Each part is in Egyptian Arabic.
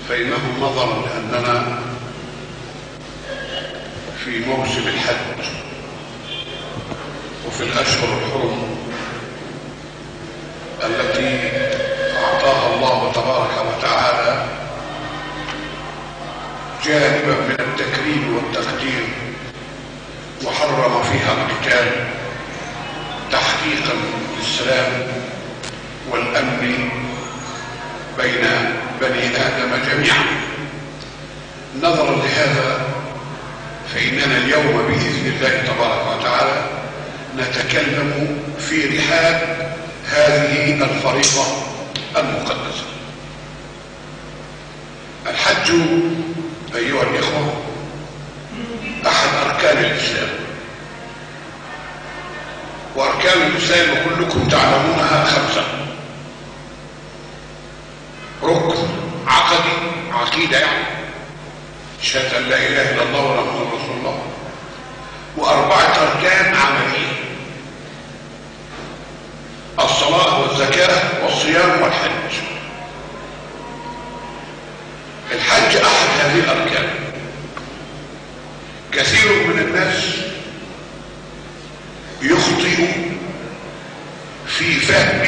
فإنه نظرا لأننا في موسم الحج وفي الأشهر الحرم التي أعطاها الله تبارك وتعالى جانبا من التكريم والتقدير وحرم فيها القتال تحقيقا للسلام والأمن بين بني آدم جميعا نظرا لهذا فإننا اليوم بإذن الله تبارك وتعالى نتكلم في رحاب هذه الفريضة المقدسة الحج أيها الإخوة أحد أركان الإسلام وأركان الإسلام كلكم تعلمونها خمسة ركن عقدي عقيدة يعني شهادة أن لا إله إلا الله ومحمد رسول الله وأربعة أركان عملية الصلاة والزكاة والصيام والحج الحج أحد هذه الأركان كثير من الناس يخطئ في فهم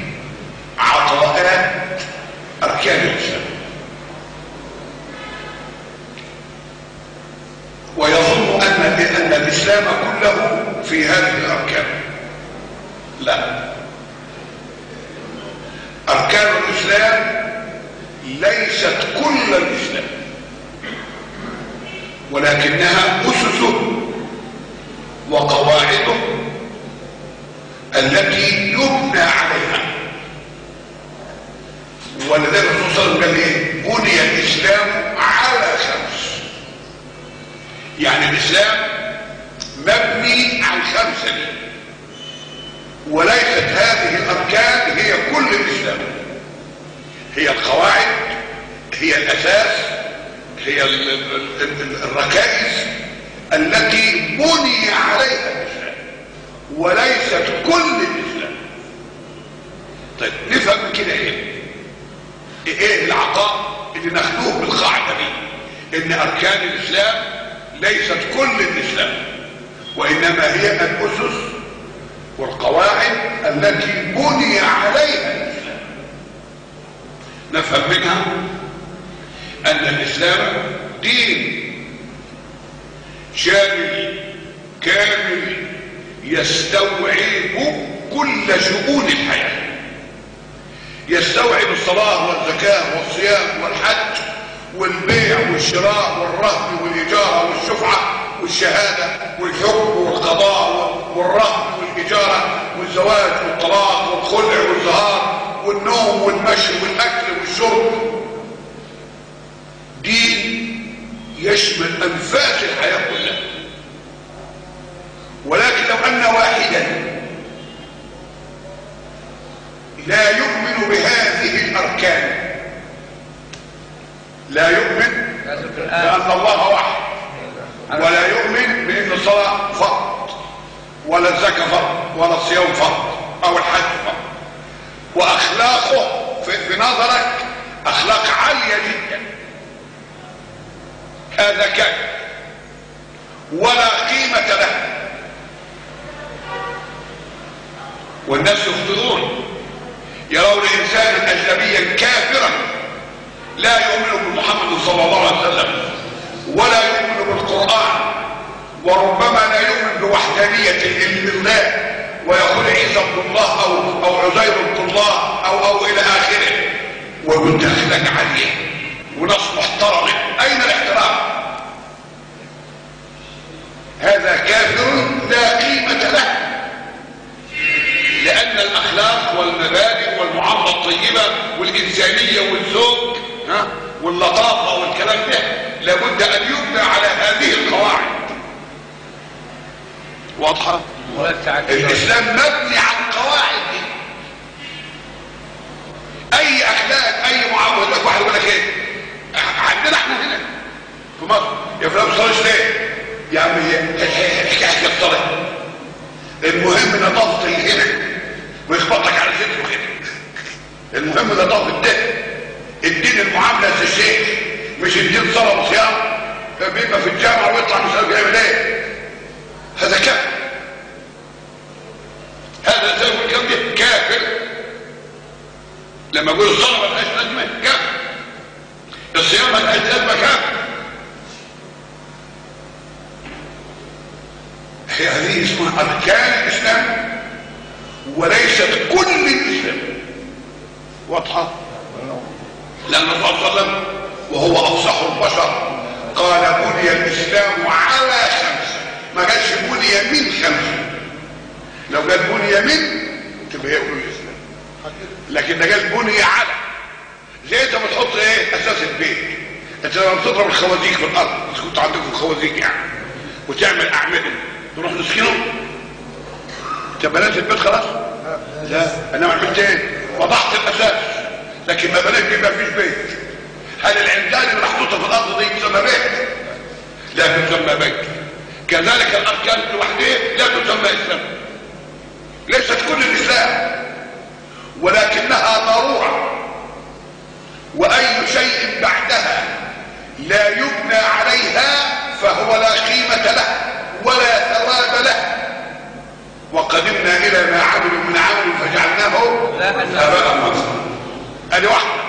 عطاءات أركان الإسلام ويظن أن أن الإسلام كله في هذه الأركان لا أركان الإسلام ليست كل الإسلام ولكنها أسسه وقواعده التي يبنى عليها ولذلك الرسول صلى الله عليه وسلم قال ايه بني الاسلام على خمس يعني الاسلام مبني على الخمسه دي وليست هذه الاركان هي كل الاسلام هي القواعد هي الاساس هي الركائز التي بني عليها الاسلام وليست كل الاسلام طيب نفهم كده ايه ايه العطاء اللي ناخدوه بالقاعده دي ان اركان الاسلام ليست كل الاسلام وانما هي الاسس والقواعد التي بني عليها الاسلام نفهم منها ان الاسلام دين شامل كامل يستوعب كل شؤون الحياه يستوعب الصلاة والزكاة والصيام والحج والبيع والشراء والرهن والإجارة والشفعة والشهادة والحكم والقضاء والرهن والإجارة والزواج والطلاق والخلع والزهار والنوم والمشي والأكل والشرب دين يشمل أنفاس الحياة كلها ولكن لو أن واحدا لا يؤمن بهذه الأركان لا يؤمن بأن الله واحد ولا يؤمن بأن الصلاة فرض ولا الزكاة فرض ولا الصيام فرض أو الحج فرض وأخلاقه في نظرك أخلاق عالية جدا هذا كان ولا قيمة له والناس يخطئون يرون انسانا اجنبيا كافرا لا يؤمن بمحمد صلى الله عليه وسلم ولا يؤمن بالقران وربما لا يؤمن بوحدانيه الله ويقول عيسى ابن الله او او عزير ابن الله او او الى اخره ويقول اخلاق عاليه وناس محترمه اين الاحترام هذا كافر لا قيمه له لأن الأخلاق والمبادئ والمعاملة الطيبة والإنسانية والذوق ها واللطافة والكلام ده لابد أن يبنى على هذه القواعد واضحة؟ الإسلام مبني على القواعد دي أي أخلاق أي معاملة لك واحد يقول لك إيه؟ عندنا إحنا هنا في مصر يا فلان ما تصليش ليه؟ يا عم حكاية الصلاة المهم نظافة اللي هنا ويخبطك على صدره كده المهم نظافة ده الدين المعاملة زي الشيخ مش الدين صلاه وصيام بيبقى في الجامعه ويطلع مش عارف يعمل ايه هذا كافر هذا زي ما كان ده كافر لما يقول الصلاه ما لهاش لازمه كافر الصيام ما لهاش لازمه كافر هي هذه اسمها اركان الاسلام وليست كل الاسلام واضحه لان الرسول صلى الله عليه وسلم وهو افصح البشر قال بني الاسلام على خمسه ما قالش بني من خمسه لو قال بني من تبقى هي كل الاسلام لكن ده قال بني على زي انت بتحط ايه اساس البيت انت لما بتضرب الخوازيق في الارض بس كنت عندكم خوازيق يعني وتعمل اعمده نروح نسكنه انت بنيت البيت خلاص لا انا عملت ايه وضعت الاساس لكن ما بنيت بيه ما فيش بيت هل العمدان اللي محطوطه في الارض دي تسمى بيت لا تسمى بيت كذلك الاركان لوحدها لا تسمى اسلام ليست كل الاسلام ولكنها ضروره واي شيء بعدها لا يبنى عليها فهو لا قيمه له ولا ثواب له وقدمنا الى ما عملوا من عمل فجعلناه هباء منصورا ادي واحده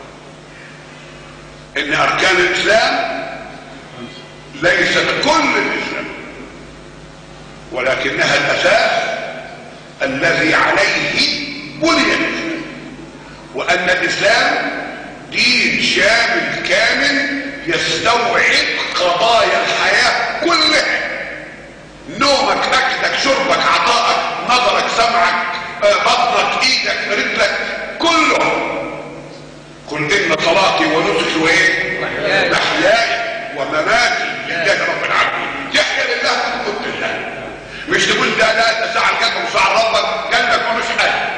ان اركان الاسلام ليست كل الاسلام ولكنها الاساس الذي عليه بني الاسلام وان الاسلام دين شامل كامل يستوعب قضايا الحياه كلها نومك اكلك شربك عطائك نظرك سمعك بطنك ايدك رجلك كله قل ان صلاتي ونسكي وايه محياي ومماتي لله رب العالمين تحيا لله وتموت لله مش تقول ده لا ده ساعه القلب وساعه ربك قلبك ملوش حاجه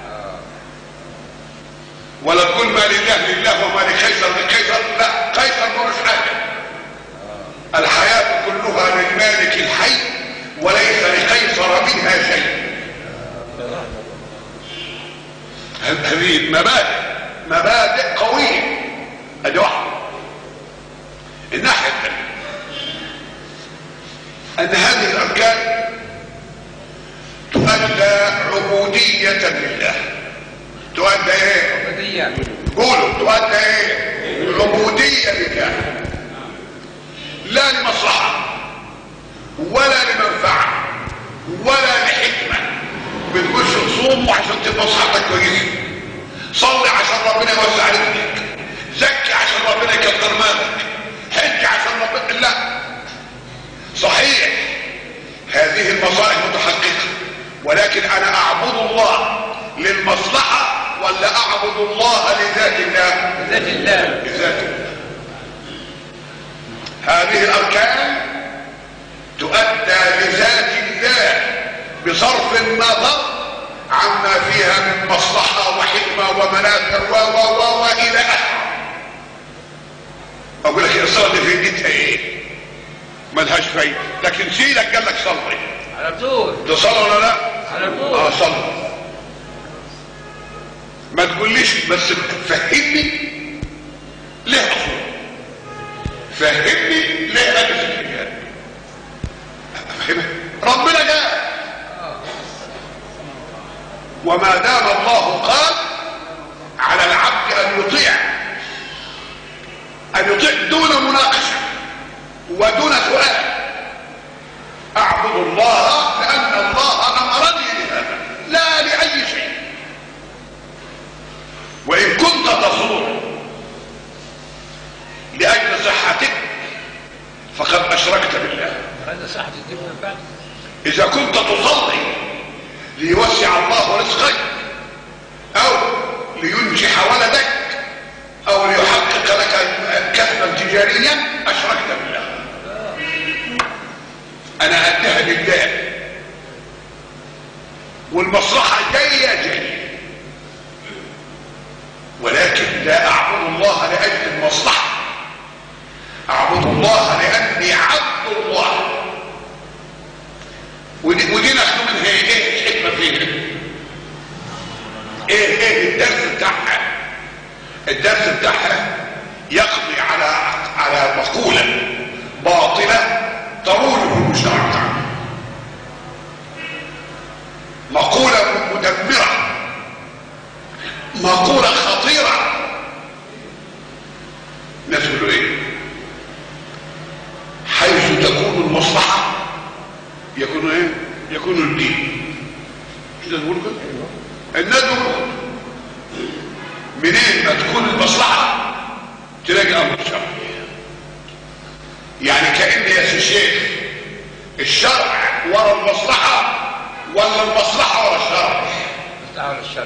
ولا تقول ما لله لله وما لقيصر لقيصر لا قيصر ملوش حاجه الحياه كلها للمالك الحي وليس لقيصر منها شيء هذه مبادئ مبادئ قوية ادي واحدة الناحية الثانية ان هذه الاركان تؤدى عبودية لله تؤدى ايه قولوا تؤدى ايه عبودية لله لا لمصلحة ولا لمنفعة ولا لحكمة بتقولش تصوم عشان تبقى صحتك كويسة صلي عشان ربنا يوسع رزقك زكي عشان ربنا يكثر مالك حج عشان ربنا لا صحيح هذه المصالح متحققة ولكن انا اعبد الله للمصلحة ولا اعبد الله لذات الله لذات الله لذات الله هذه الاركان تؤدى لذات الله بصرف النظر عما فيها من مصلحة وحكمة ومنافع و و و والى اخره اقول لك الصلاة دي فايدتها ايه ملهاش فايدة لكن سيدك قال لك صلي على طول تصلي ولا لا على طول اه صلي ما تقوليش بس فهمني ليه اصول فهمني ليه هذا الكتاب افهمك ربنا قال وما دام الله قال على العبد ان يطيع ان يطيع دون مناقشه ودون سؤال اعبد الله لان الله امرني بهذا لا لاي شيء وان كنت تصوم لاجل صحتك فقد اشركت بالله هذا صح تجيب من بعد اذا كنت تصلي ليوسع الله رزقك او لينجح ولدك او ليحقق لك كسبا تجاريا اشركت بالله انا اديها لله والمصلحه جايه جايه ولكن لا اعبد الله لاجل المصلحه اعبد الله لاني عبد الله ودي, ودي ناخد منها ايه الحكمه فيها ايه ايه الدرس بتاعها الدرس بتاعها يقضي على المصلحة يكون ايه يكون الدين مش ده تقول كده الناس بيقولوا كده. منين ما تكون المصلحة تلاقي امر شرعي يعني كأن يا سي الشيخ الشرع ورا المصلحة ولا المصلحة ورا الشرع تعالى الشرع